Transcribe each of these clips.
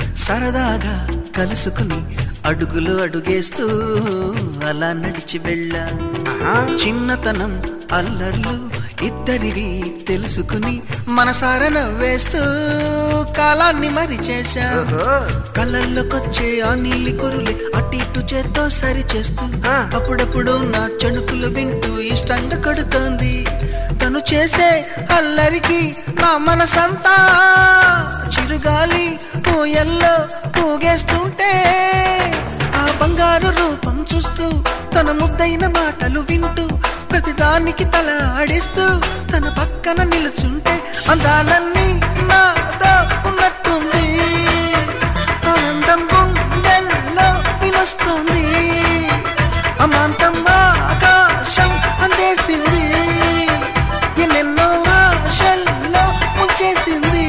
సరదాగా కలుసుకుని అడుగులు అడుగేస్తూ అలా నడిచి వెళ్ళా చిన్నతనం అల్లర్లు ఇద్దరివి తెలుసుకుని మనసార నవ్వేస్తూ కాలాన్ని మరి చేశా కళ్ళల్లోకొచ్చే ఆ నీలి కురులి అటు ఇటు చేత్తో సరి చేస్తూ ఆ. అప్పుడప్పుడు నా చెణుకులు వింటూ ఇష్టంగా కడుతోంది తను చేసే అల్లరికి నా మనసంతా చిరుగాలి పూయల్లో పూగేస్తుంటే ఆ బంగారు రూపం చూస్తూ తన ముద్దైన మాటలు వింటూ ప్రతిదానికి తల ఆడిస్తూ తన పక్కన నిలుచుంటే అందాలన్నీ నాతో ఉన్నట్టుంది ఆనందం గుండెల్లో వినొస్తుంది అమాంతం ఆకాశం అందేసింది ఎన్నెన్నో ఆశల్లో ముంచేసింది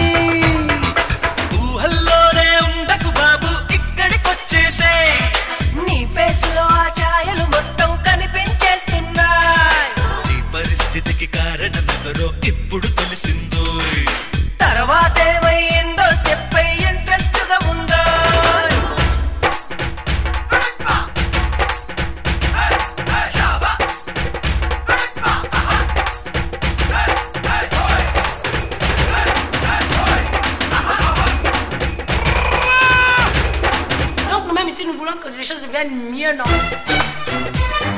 ఊహల్లోనే ఉండకు బాబు ఇక్కడికొచ్చేసే నీ ఫేస్ లో ఆ ఛాయలు మొత్తం కనిపించేస్తున్నాయి ఈ పరిస్థితికి కారణమెవరో ఇప్పుడు తెలిసిందో తర్వాత ఏమైందో చెప్పే ఇంట్రెస్ట్ గా ఉందా Donc même si nous voulons que les choses deviennent mieux, non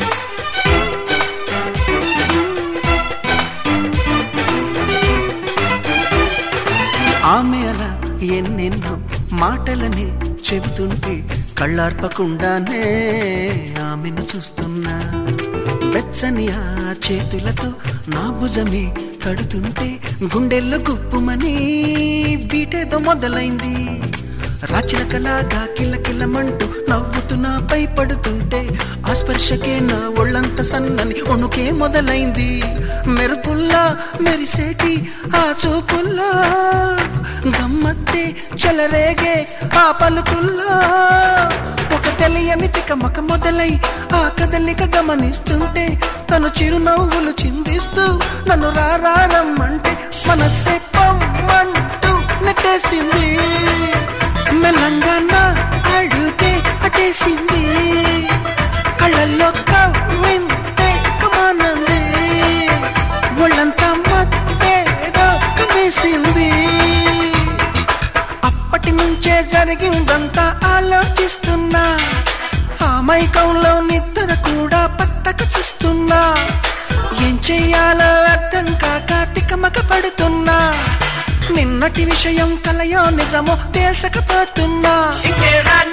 ఆమె అలా ఎన్నెన్నో మాటలని చెబుతుంటే కళ్ళార్పకుండానే ఆమెను చూస్తున్నా వెచ్చని ఆ చేతులతో నా భుజమే తడుతుంటే గుండెల్లో గుప్పుమని బీటేదో మొదలైంది రాచిలకలాగా కిలకిలమంటూ నవ్వుతూ నాపై పడుతుంటే ఆ స్పర్శకే నా ఒళ్ళంత సన్నని ఒణుకే మొదలైంది మెరుపుల్లా మెరిసేటి ఆ చూపుల్లో గమ్మత్తే చెలరేగే ఆ పలుకుల్లో ఒక తెలియని తికమక మొదలై ఆ కదలిక గమనిస్తుంటే తను చిరునవ్వులు చిందిస్తూ నన్ను రారమ్మంటే మనసే పొమ్మంటూ నెట్టేసింది మెల్లంగా నా అడుగే అటేసింది కళ్ళల్లో కవ్వింటే కమానంది ఒళ్ళంతా మత్తేదో కమ్మేసింది అప్పటి నుంచే జరిగిందంతా ఆలోచిస్తున్నా ఆ మైకంలో నిద్ర కూడా పట్టక చూస్తున్నా ఏం చెయ్యాలో అర్థం కాక తికమక పడుతున్నా నిన్నటి విషయం కలయో నిజమో తేల్చకపోతున్నా ఇంకేడా